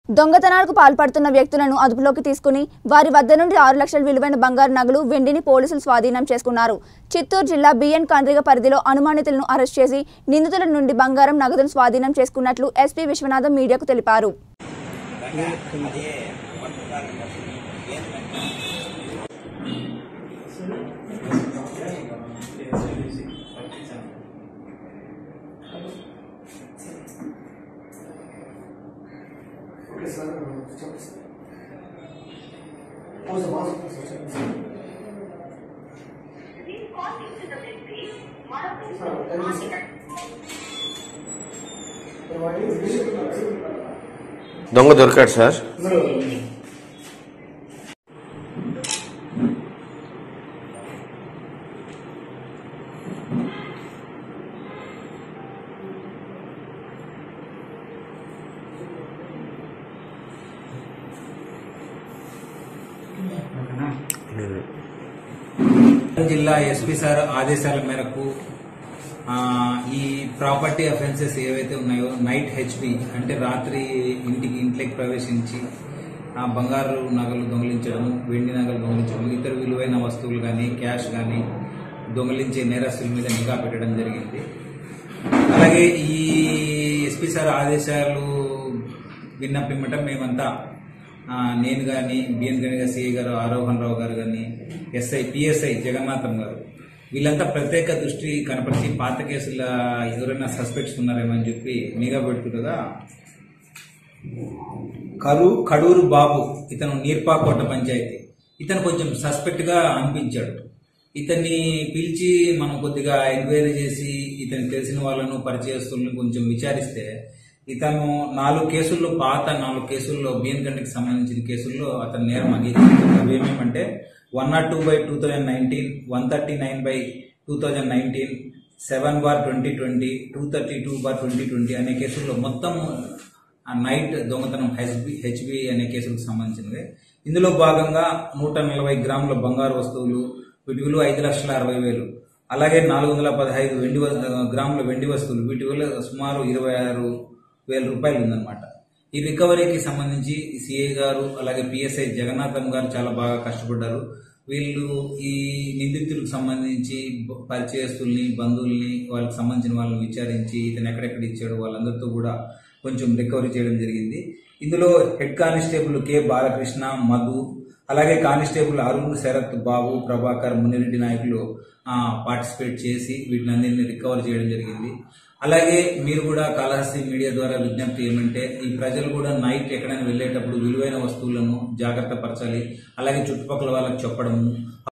దొంగతనాలకు పాల్పడుతున్న వ్యక్తులను అదుపులోకి తీసుకుని వారి వద్ద నుండి ఆరు లక్షల విలువైన బంగారు నగలు వెండిని పోలీసులు స్వాధీనం చేసుకున్నారు చిత్తూరు జిల్లా బిఎన్ కండ్రిగ పరిధిలో అనుమానితులను అరెస్ట్ చేసి నిందితుల నుండి బంగారం నగదును స్వాధీనం చేసుకున్నట్లు ఎస్పీ విశ్వనాథం మీడియాకు తెలిపారు ఓకే సార్ చెప్పండి సార్ అవును సార్ మాకు చెప్పండి sir sir thank you sir sir వాటి విషయం దొంగ దొరికాడు సార్ ఇందులో జిల్లా ఎస్పీ సార్ ఆదేశాల మేరకు ఆ, ఈ ప్రాపర్టీ అఫెన్సెస్ ఏవైతే ఉన్నాయో నైట్ హెచ్పి అంటే రాత్రి ఇంటికి ఇంట్లోకి ప్రవేశించి ఆ బంగారు నగలు దొంగిలించడం వెండి నగలు దొంగిలించడం ఇతర విలువైన వస్తువులు కానీ క్యాష్ కానీ దొంగిలించే నేరస్తుల మీద నిఘా పెట్టడం జరిగింది అలాగే ఈ ఎస్పీ సార్ ఆదేశాలు విన్న పిమ్మట మేమంతా ఆ, నేను కానీ బిఎన్ గణిగ సిఐ గారు ఆరోహన్ రావు గారు కానీ ఎస్ఐ పిఎస్ఐ జగన్నాథం గారు వీళ్ళంతా ప్రత్యేక దృష్టి కనపరిచి పాత కేసుల ఎవరైనా సస్పెక్ట్స్ ఉన్నారేమో అని చెప్పి నిఘా పెడుతుండగా కరు కడూరు బాబు ఇతను నీర్పాకోట పంచాయతీ ఇతను కొంచెం సస్పెక్ట్ గా అనిపించాడు ఇతన్ని పిలిచి మనం కొద్దిగా ఎంక్వైరీ చేసి ఇతనికి తెలిసిన వాళ్ళను పరిచయస్తులను కొంచెం విచారిస్తే ఇతను నాలుగు కేసుల్లో పాత నాలుగు కేసుల్లో బిఎన్ కంటికి సంబంధించిన కేసుల్లో అతను నేరం అంగీకరించాడు అవి ఏమేమంటే one nought two by two thousand nineteen one thirty nine by two thousand nineteen seven bar twenty twenty two thirty two bar twenty twenty అనే కేసుల్లో మొత్తం ఆ నైట్ దొంగతనం హెచ్బి హెచ్బి అనే కేసులకు సంబంధించినది ఇందులో భాగంగా నూట నలభై గ్రాముల బంగారు వస్తువులు వీటి విలువ ఐదు లక్షల అరవై వేలు అలాగే నాలుగు వందల పదహైదు వెండి వ- గ్రాముల వెండి వస్తువులు వీటి విలువ సుమారు ఇరవై ఆరు వేల రూపాయలు ఉందన్నమాట ఈ రికవరీకి సంబంధించి సిఐ గారు అలాగే పిఎస్ఐ జగన్నాథం గారు చాలా బాగా కష్టపడ్డారు వీళ్ళు ఈ నిందితులకు సంబంధించి బ- పరిచయస్తుల్ని బంధువుల్ని వాళ్ళకి సంబంధించిన వాళ్ళని విచారించి ఇతను ఎక్కడెక్కడ ఇచ్చాడు వాళ్ళందరితో కూడా కొంచెం రికవరీ చేయడం జరిగింది ఇందులో head constable K Balakrishna Madhu అలాగే కానిస్టేబుల్ అరుణ్ శరత్ బాబు ప్రభాకర్ మునిరెడ్డి నాయకులు పార్టిసిపేట్ చేసి వీటిని అన్నింటినీ రికవర్ చేయడం జరిగింది అలాగే మీరు కూడా కాళహస్తి మీడియా ద్వారా విజ్ఞప్తి ఏమంటే ఈ ప్రజలు కూడా నైట్ ఎక్కడైనా వెళ్ళేటప్పుడు విలువైన వస్తువులను జాగ్రత్త పరచాలి అలాగే చుట్టుపక్కల వాళ్ళకి చెప్పడము